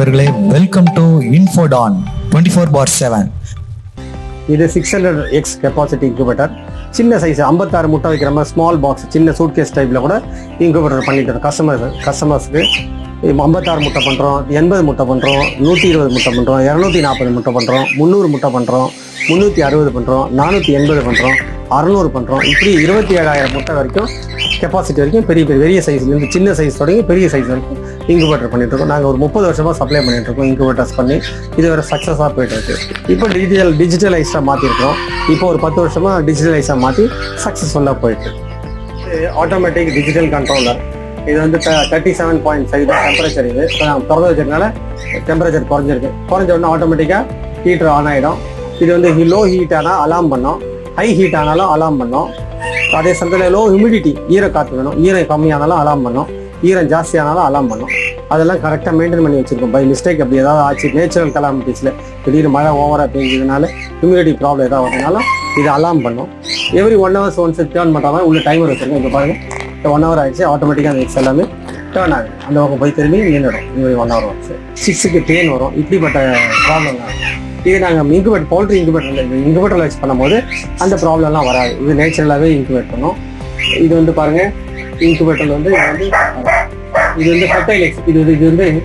நண்பர்களே welcome to இன்ஃபோடான் twenty four பார் செவன் இது six hundred X capacity incubator சின்ன சைஸ் ஐம்பத்தாறு முட்டை வைக்கிற மாதிரி ஸ்மால் பாக்ஸ் சின்ன சூட்கேஸ் டைப்பில் கூட இன்குபேட்டர் பண்ணிட்டு இருக்கோம் கஸ்டமர் கஸ்டமர்ஸ்க்கு ஐம்பத்தாறு முட்டை பண்ணுறோம் எண்பது முட்டை பண்ணுறோம் நூற்றி இருபது முட்டை பண்ணுறோம் இரநூத்தி நாற்பது முட்டை பண்ணுறோம் முந்நூறு முட்டை பண்ணுறோம் முந்நூற்றி அறுபது பண்ணுறோம் நானூற்றி எண்பது பண்ணுறோம் அறநூறு பண்ணுறோம் இப்படி இருபத்தி ஏழாயிரம் முட்டை வரைக்கும் கெப்பாசிட்டி வரைக்கும் பெரிய பெரிய பெரிய சைஸ்லேருந்து சின்ன சைஸ் தொடங்கி பெரிய சைஸ் வரைக்கும் இன்குபேட்டர் பண்ணிட்டு இருக்கோம் நாங்கள் ஒரு முப்பது வருஷமாக சப்ளை பண்ணிட்டு இருக்கோம் இன்குபேட்டர்ஸ் பண்ணி இது வேறு சக்ஸஸாக போயிட்டு இருக்கு இப்போ டிஜிட்டல் டிஜிட்டலைஸாக மாற்றிருக்கோம் இப்போ ஒரு பத்து வருஷமாக டிஜிட்டலைஸாக மாற்றி சக்ஸஸ்ஃபுல்லாக போயிட்டு ஆட்டோமேட்டிக் டிஜிட்டல் கண்ட்ரோலர் இது வந்து தேர்ட்டி செவன் பாயிண்ட் ஃபைவ் தான் டெம்பரேச்சர் இது இப்போ நான் திறந்து வச்சிருக்கனால டெம்பரேச்சர் குறைஞ்சிருக்கு குறைஞ்ச உடனே ஆட்டோமேட்டிக்காக ஹீட்டர் ஆன் ஆகிடும் இது வந்து லோ ஹீட் ஆனால் அலாம் பண்ணோம் ஹை ஹீட் ஆனாலும் அலாம் பண்ணோம் அதே சமயத்தில் லோ ஹியூமிடிட்டி ஈரக்காற்று வேணும் ஈரம் கம்மியானாலும் அலாம் பண்ணோம் ஈரம் ஜாஸ்தியானாலும் அலாம் பண்ணும் அதெல்லாம் கரெக்டாக மெயின்டைன் பண்ணி வச்சிருக்கோம் பை மிஸ்டேக் அப்படி ஏதாவது ஆச்சு நேச்சுரல் கலாமிட்டிஸில் திடீர்னு மழை ஓவராக பெஞ்சதுனால ஹியூமிடிட்டி ப்ராப்ளம் ஏதாவது வரதுனால இது அலாம் பண்ணும் every one hours once turn பண்ணுற உள்ள டைமர் வச்சிருக்கோம் இப்போ பாருங்க ஒன் ஹவர் ஆயிடுச்சு ஆட்டோமேட்டிக்காக அந்த எக்ஸ் எல்லாமே டேர்ன் ஆகுது அந்த பக்கம் போய் திரும்பி நின்றுடும் இவரி ஒன் ஹவர் ஒன்ஸ் சிக்ஸுக்கு பெயின் வரும் இப்படிப்பட்ட ப்ராப்ளம் தான் இது நாங்கள் இன்குபேட் பவுல்ட்ரி இன்குபேட்டரில் இன்குபேட்டரில் வச்சு பண்ணும்போது அந்த ப்ராப்ளம்லாம் வராது இது நேச்சுரலாகவே இன்குபேட் பண்ணும் இது வந்து பாருங்க இன்குபேட்டரில் வந்து இது வந்து இது வந்து ஃபர்டைல் எக்ஸ் இது வந்து- இது வந்து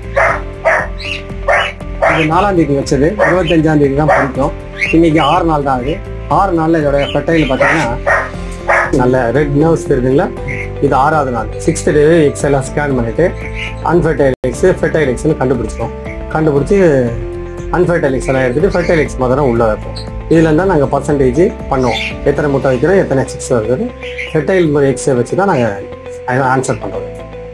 இது நாலாம் தேதி வச்சது இருபத்தஞ்சாம் தேதி தான் படிக்கும் இன்னைக்கு ஆறு நாள் தான் ஆகுது ஆறு நாள்ல இதோட ஃபர்டைல் பார்த்தீங்கன்னா நல்ல ரெட் நர்வ்ஸ் இருக்குங்களா இது ஆறாவது நாள் சிக்ஸ்த் டே எக்ஸ் எல்லாம் ஸ்கேன் பண்ணிட்டு அன்ஃபர்டைல் எக்ஸ் ஃபெர்டைல் எக்ஸ்னு கண்டுபிடிச்சிட்டோம் கண்டுபிடிச்சி அன்ஃபர்டைல் எக்ஸ் எல்லாம் எடுத்துட்டு ஃபெர்டைல் எக்ஸ் மாதிரி உள்ள வைப்போம் இதுல இருந்தால் நாங்கள் பர்சன்டேஜ் பண்ணுவோம் எத்தனை முட்டை வைக்கிறோம் எத்தனை சிக்ஸ் வருது ஃபெர்டைல் எக்ஸை வச்சு தான் நாங்கள் ஆன்சர் பண்ணுறோம்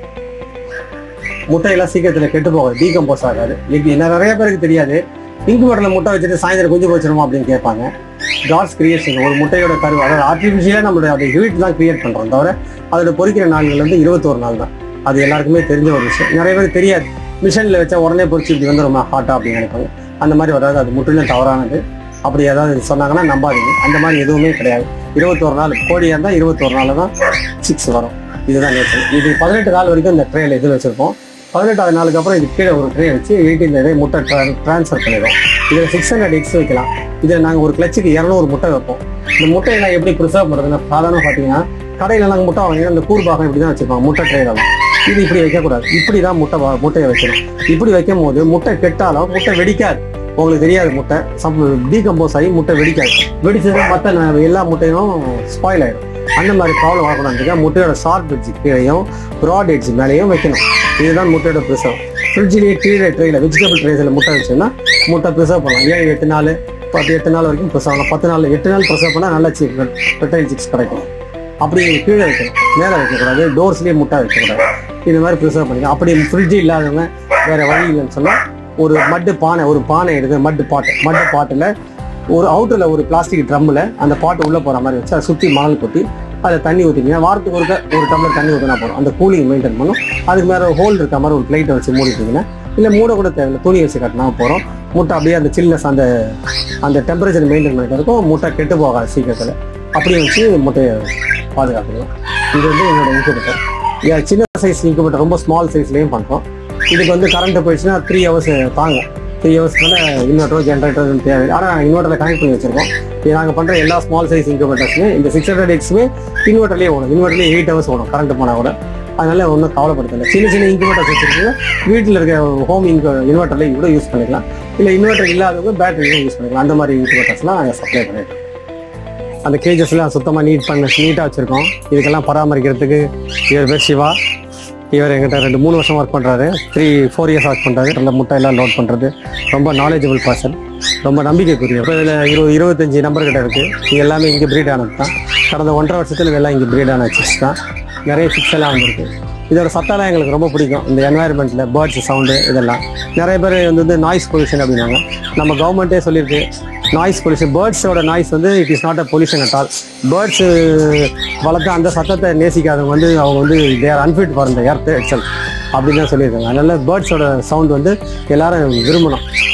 முட்டையெல்லாம் சீக்கிரத்தில் கெட்டு போகாது டீகம்போஸ் ஆகாது இது நிறைய பேருக்கு தெரியாது இன்குபேட்டரில் முட்டை வச்சுட்டு சாயந்தரம் குஞ்சு போச்சிருமா அப்படின்னு கேட்பாங்க காட்ஸ் கிரியேஷன் ஒரு முட்டையோட கருவு அதாவது ஆர்டிஃபிஷியலாக நம்மளுடைய அதை ஹீட் தான் கிரியேட் பண்ணுறோம் தவிர அதோட பொறிக்கிற நாள்கள் வந்து இருபத்தோரு நாள் தான் அது எல்லாருக்குமே தெரிஞ்ச ஒரு விஷயம் நிறைய பேருக்கு தெரியாது மிஷினில் வச்சா உடனே பொறிச்சு இப்படி வந்து ரொம்ப ஹாட்டா அப்படின்னு நினைப்பாங்க அந்த மாதிரி வராது அது முற்றிலும் தவறானது அப்படி ஏதாவது சொன்னாங்கன்னா நம்பாதீங்க அந்த மாதிரி எதுவுமே கிடையாது இருபத்தோரு நாள் கோழியாக இருந்தால் இருபத்தோரு நாள் தான் சிக்ஸ் வரும் இதுதான் நேற்று இது பதினெட்டு நாள் வரைக்கும் இந்த ட்ரேல இது வச்சிருப்போம் பதினெட்டாவது நாளுக்கு அப்புறம் இது கீழே ஒரு ட்ரே வச்சு எயிட்டீன் டே முட்டை ட்ரான்ஸ்ஃபர் பண்ணிடுவோம் இதில் சிக்ஸ் ஹண்ட்ரட் எக்ஸ் வைக்கலாம் இதில் நாங்கள் ஒரு கிளச்சுக்கு இரநூறு முட்டை வைப்போம் இந்த முட்டையெல்லாம் எப்படி ப்ரிசர்வ் பண்ணுறதுன்னா சாதாரண பார்த்தீங்கன்னா கடையில் நாங்கள் முட்டை வாங்கினா அந்த கூர்பாகம் இப்படி தான் வச்சிருப்பாங்க முட்டை ட்ரேலாம் இது இப்படி வைக்கக்கூடாது இப்படி தான் முட்டை வா- முட்டையை வைக்கணும் இப்படி வைக்கும் போது முட்டை கெட்டாலும் முட்டை வெடிக்காது உங்களுக்கு தெரியாது முட்டை சம் டீகம்போஸ் ஆகி முட்டை வெடிக்காது வெடிச்சது மற்ற எல்லா முட்டையும் ஸ்பாயில் ஆயிடும் அந்த மாதிரி ப்ராப்ளம் வரக்கூடாதுக்கு முட்டையோட ஷார்ப் எட்ஜ் கீழையும் ப்ராட் எட்ஜ் மேலேயும் வைக்கணும் இதுதான் முட்டையோட ப்ரிசர்வ் ஃப்ரிட்ஜ்லேயே கீழே ட்ரேயில் வெஜிடபிள் ட்ரேஸில் முட்டை வச்சோம்னா முட்டை ப்ரிசர்வ் பண்ணலாம் ஏழு எட்டு நாள் பத்து எட்டு நாள் வரைக்கும் ப்ரிசர்வ் பண்ணலாம் பத்து நாள் எட்டு நாள் ப்ரிசர்வ் பண்ணால் நல்ல சீப் பெட்டைல் சிக்ஸ் கிடைக்கும் அப்படி கீழே வைக்கணும் மேலே வைக்கக்கூடாது டோர்ஸ்லேயே முட்டை வைக்கக்கூடாது இந்த மாதிரி ப்ரிசர்வ் பண்ணிக்கலாம் அப்படி ஃப்ரிட்ஜ் இல்லாதவங்க வேற வழி இல்லைன்னு சொன்னால் ஒரு மட்டு பானை ஒரு பானை எடுத்து மட்டு பாட்டு மட்டு பாட்டில் ஒரு அவுட்டரில் ஒரு பிளாஸ்டிக் ட்ரம்மில் அந்த பாட்டு உள்ளே போகிற மாதிரி வச்சு அதை சுற்றி மணல் கொட்டி அதில் தண்ணி ஊற்றிங்கன்னா வாரத்துக்கு ஒருக்க ஒரு டம்ளர் தண்ணி ஊற்றினா போதும் அந்த கூலிங் மெயின்டைன் பண்ணும் அதுக்கு மேலே ஒரு ஹோல் இருக்க மாதிரி ஒரு பிளேட்டை வச்சு மூடிட்டீங்கன்னா இல்லை மூட கூட தேவையில்லை துணி வச்சு கட்டினா போகிறோம் முட்டை அப்படியே அந்த சில்னஸ் அந்த அந்த டெம்பரேச்சர் மெயின்டைன் பண்ணிக்கிறதுக்கும் முட்டை கெட்டு போகாது சீக்கிரத்தில் அப்படியே வச்சு முட்டையை பாதுகாத்துக்கலாம் இது வந்து என்னோட இன்குபேட்டர் ஏன் சின்ன சைஸ் இன்குபேட்டர் ரொம்ப ஸ்மால் சைஸ்லேயும் பண்ணுறோம் இதுக்கு வந்து கரண்ட் போயிடுச்சுன்னா த்ரீ ஹவர்ஸ் தாங்கும் த்ரீ ஹவர்ஸ் மேலே இன்வெர்டர் ஜென்ரேட்டர் தேவை ஆனால் இன்வெர்ட்டரில் கனெக்ட் பண்ணி வச்சிருக்கோம் இது நாங்கள் பண்ணுற எல்லா ஸ்மால் சைஸ் இன்குபேட்டர்ஸுமே இந்த சிக்ஸ் ஹண்ட்ரட் எக்ஸுமே இன்வெர்ட்டர்லேயே ஓடும் இன்வெர்ட்டர்லேயே எயிட் ஹவர்ஸ் ஓடும் கரண்ட் போனால் கூட அதனால ஒன்றும் கவலைப்படுத்தல சின்ன சின்ன இன்குபேட்டர்ஸ் வச்சிருக்கீங்க வீட்டில் இருக்க ஹோம் இன்கு இன்வெர்ட்டர்லேயும் கூட யூஸ் பண்ணிக்கலாம் இல்லை இன்வெர்ட்டர் இல்லாதவங்க பேட்டரியும் யூஸ் பண்ணிக்கலாம் அந்த மாதிரி இன்குபேட்டர்ஸ்லாம் நாங்கள் சப்ளை பண்ணிட்டு இருக்கோம். அந்த கேஜஸ்லாம் சுத்தமாக நீட் பண்ண நீட்டாக வச்சுருக்கோம் இதுக்கெல்லாம் பராமரிக்கிறதுக்கு இவர் பேர் சிவா இவர் எங்கிட்ட ரெண்டு மூணு வருஷம் ஒர்க் பண்ணுறாரு த்ரீ ஃபோர் இயர்ஸ் ஒர்க் பண்ணுறாரு நல்ல முட்டை எல்லாம் லோட் பண்ணுறது ரொம்ப நாலேஜபிள் பர்சன் ரொம்ப நம்பிக்கைக்குரிய இப்போ இதில் இருபது இருபத்தஞ்சி நம்பர் கிட்ட இருக்குது இது எல்லாமே இங்கே ப்ரீட் ஆனது தான் கடந்த ஒன்றரை வருஷத்தில் இதெல்லாம் இங்கே ப்ரீட் ஆன சிக்ஸ் தான் நிறைய சிக்ஸ் எல்லாம் வந்திருக்கு இதோட சத்தம்லாம் எங்களுக்கு ரொம்ப பிடிக்கும் இந்த என்வாயர்மெண்ட்டில் பேர்ட்ஸ் சவுண்டு இதெல்லாம் நிறைய பேர் வந்து நாய்ஸ் பொல்யூஷன் அப்படின்னாங்க நம்ம கவர்மெண்ட்டே சொல்லியிருக்கு நாய்ஸ் பொல்யூஷன் பேர்ட்ஸோட நாய்ஸ் வந்து it is not a pollution at all birds வளர்த்த அந்த சத்தத்தை நேசிக்காதவங்க வந்து அவங்க வந்து தேர் அன்ஃபிட் ஃபார் இந்த எர்த் எக்ஸல் அப்படின்னு தான் சொல்லியிருக்காங்க அதனால பேர்ட்ஸோட சவுண்ட் வந்து எல்லாரும் விரும்பணும்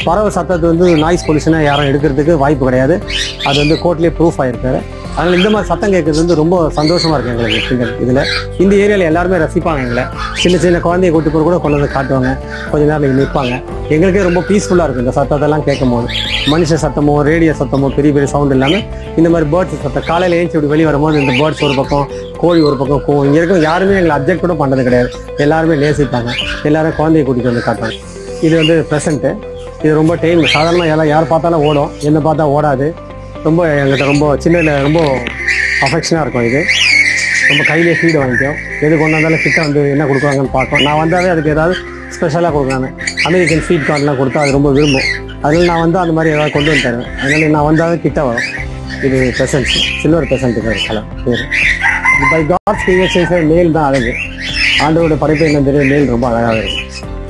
பறவை சத்தத்தை வந்து நாய்ஸ் பொல்யூஷனை யாரும் எடுக்கிறதுக்கு வாய்ப்பு கிடையாது அது வந்து கோர்ட்லேயே ப்ரூஃப் ஆயிருக்காரு அதனால் இந்த மாதிரி சத்தம் கேட்கறது வந்து ரொம்ப சந்தோஷமா இருக்கு எங்களுக்கு இந்த இதில் இந்த ஏரியாவில் எல்லாருமே ரசிப்பாங்க எங்களை சின்ன சின்ன குழந்தைய கூட்டி போய் கூட கொண்டு வந்து காட்டுவாங்க கொஞ்ச நேரம் இங்க நிற்பாங்க எங்களுக்கே ரொம்ப பீஸ்ஃபுல்லாக இருக்கும் இந்த சத்தத்தெல்லாம் கேட்கும் போது மனுஷ சத்தமோ ரேடியோ சத்தமோ பெரிய பெரிய சவுண்ட் இல்லாமல் இந்த மாதிரி பேர்ட்ஸ் சத்தம் காலையில் ஏஞ்சி இப்படி வெளியே வரும்போது இந்த பேர்ட்ஸ் ஒரு பக்கம் கோழி ஒரு பக்கம் கோ இங்கே இருக்கும் யாருமே எங்களை அப்ஜெக்ட் கூட பண்ணுறது கிடையாது எல்லாருமே நேசிப்பாங்க எல்லாரும் குழந்தைய கூட்டிகிட்டு வந்து காட்டுவாங்க இது வந்து ப்ரெசண்ட்டு இது ரொம்ப டைம் சாதாரணமாக எல்லாம் யார் பார்த்தாலும் ஓடும் என்ன பார்த்தா ஓடாது ரொம்ப எங்கிட்ட ரொம்ப சின்ன ரொம்ப அஃபெக்ஷனாக இருக்கும் இது ரொம்ப கையிலே ஃபீடு வாங்கிக்கும் எது கொண்டு வந்தாலும் கிட்ட வந்து என்ன கொடுக்குறாங்கன்னு பார்க்கும் நான் வந்தாவே அதுக்கு ஏதாவது ஸ்பெஷலாக கொடுக்குறாங்க அமெரிக்கன் ஃபீட் கார்டெலாம் கொடுத்தா அது ரொம்ப விரும்பும் அதனால நான் வந்து அந்த மாதிரி ஏதாவது கொண்டு வந்து தருவேன் அதனால நான் வந்தாவே கிட்ட வரும் இது pheasant silver pheasant colour pair by God's creations மேல் தான் அழகு ஆண்டவரோட படைப்பு என்ன தெரியும் மேல் ரொம்ப அழகாக இருக்கும்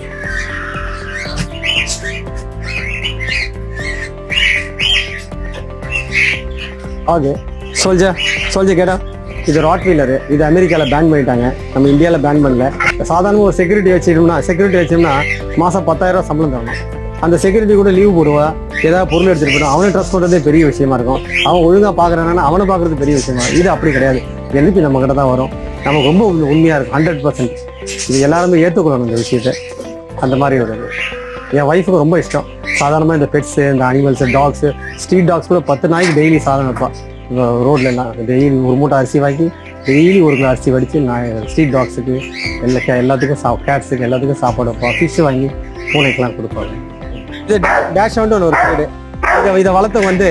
ஓகே சோல்ஜர் சோல்ஜர் கேட்டா இது ராட் வீலரு இது அமெரிக்காவில் பேன் பண்ணிட்டாங்க நம்ம இந்தியாவில் பேன் பண்ணல சாதாரண ஒரு செக்யூரிட்டி வச்சிருந்தோம்னா செக்யூரிட்டி வச்சோம்னா மாதம் பத்தாயிரம் ரூபாய் சம்பளம் தரணும் அந்த செக்யூரிட்டி கூட லீவ் போடுவா ஏதாவது பொருள் எடுத்துட்டு போயிடும் அவனை ட்ரஸ்ட் பண்ணுறதே பெரிய விஷயமா இருக்கும் அவன் ஒழுங்காக பார்க்குறானா அவனை பார்க்குறது பெரிய விஷயமா இருக்கும். இது அப்படி கிடையாது எழுப்பி நம்ம கிட்ட தான் வரும் நமக்கு ரொம்ப உண்மை- உண்மையா இருக்கும் ஹண்ட்ரட் பர்சன்ட் இது எல்லாருமே ஏற்றுக்கொள்ளணும் இந்த விஷயத்தை அந்த மாதிரி ஒரு இது என் ஒய்ஃபுக்கு ரொம்ப இஷ்டம் சாதாரணமாக இந்த பெட்ஸு இந்த அனிமல்ஸ் டாக்ஸு ஸ்ட்ரீட் டாக்ஸ் கூட பத்து நாய்க்கு டெய்லி சாதம் வைப்பான் ரோட்ல எல்லாம் டெய்லி ஒரு மூட்டை அரிசி வாங்கி டெய்லி ஒரு கிலோ அரிசி வடித்து நான் ஸ்ட்ரீட் டாக்ஸுக்கு எல்லா கே- எல்லாத்துக்கும் சா கேட்ஸுக்கு எல்லாத்துக்கும் சாப்பாடு வைப்போம் ஃபிஷ் வாங்கி பூனைக்கெல்லாம் கொடுப்பாங்க இது டேஷ் வந்து ஒரு வீடு இதை இதை வளர்த்தவங்க வந்து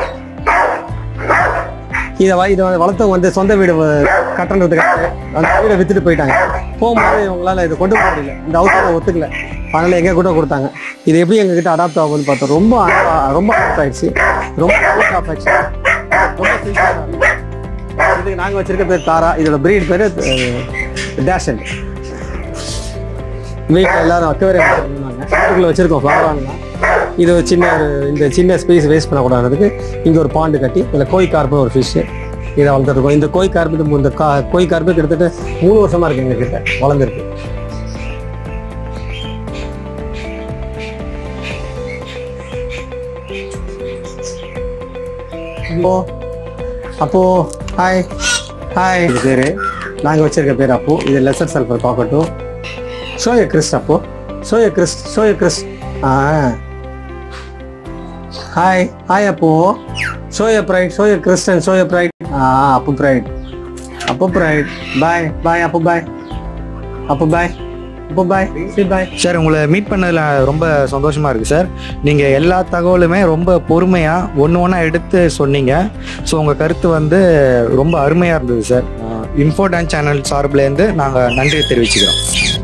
இதை வ- இதை வளர்த்தவங்க வந்து சொந்த வீடு வ- கட்டணுறதுக்காக அந்த வீடை வித்துட்டு போயிட்டாங்க போகும்போது இவங்களால இதை கொண்டு போக முடியல இந்த ஹவுஸ் ஒத்துக்கல அதனால எங்க கூட கொடுத்தாங்க இது எப்படி எங்க கிட்ட அடாப்ட் ஆகும்னு பார்த்தோம் ரொம்ப அழகா- ரொம்ப அடாப்ட் ஆயிடுச்சு ரொம்ப அஃபெக்ஷன் ரொம்ப sincere ஆ இருக்கு. இதுக்கு நாங்க வச்சிருக்க பேர் தாரா இதோட பிரீட் பேரு டேஷன் வீட்டில் எல்லாரும் அக்கவரே வச்சிருந்தாங்க வீட்டுக்குள்ள வச்சிருக்கோம் ஃப்ளவர் இது ஒரு சின்ன ஒரு இந்த சின்ன ஸ்பேஸ் வேஸ்ட் பண்ணக்கூடாதுக்கு இங்கே ஒரு பாண்டு கட்டி இதில் கோய் கார்ப்பு ஒரு ஃபிஷ்ஷு இதை வளர்த்துருக்கோம் இந்த கோய் கார்ப்பு இது இந்த கா கோய் கார்ப்பு கிட்டத்தட்ட மூணு வருஷமா இருக்கு எங்க கிட்ட வளர்ந்துருக்கு அப்போ அப்போ ஹாய் ஹாய் இது பேரு நாங்கள் வச்சிருக்க பேர் அப்போ இது லெசர் சல்ஃபர் காக்கட்டும் ஷோய கிறிஸ்ட் அப்போ ஷோய கிறிஸ்ட் ஷோய கிறிஸ்ட் ஆ ஹாய் ஹாய் அப்போ ஷோய ப்ரைட் ஷோய கிறிஸ்டன் ஷோய ப்ரைட் ஆ அப்போ ப்ரைட் அப்போ ப்ரைட் பாய் பாய் அப்போ பாய் அப்போ பாய் அப்போ பாய் சி பாய் சார் உங்களை மீட் பண்ணதில் ரொம்ப சந்தோஷமா இருக்கு சார் நீங்க எல்லா தகவலுமே ரொம்ப பொறுமையா ஒன்று ஒன்றா எடுத்து சொன்னீங்க ஸோ உங்க கருத்து வந்து ரொம்ப அருமையா இருந்தது சார் இன்ஃபோ டான் சேனல் சார்பிலேருந்து நாங்கள் நன்றி தெரிவிச்சுக்கிறோம்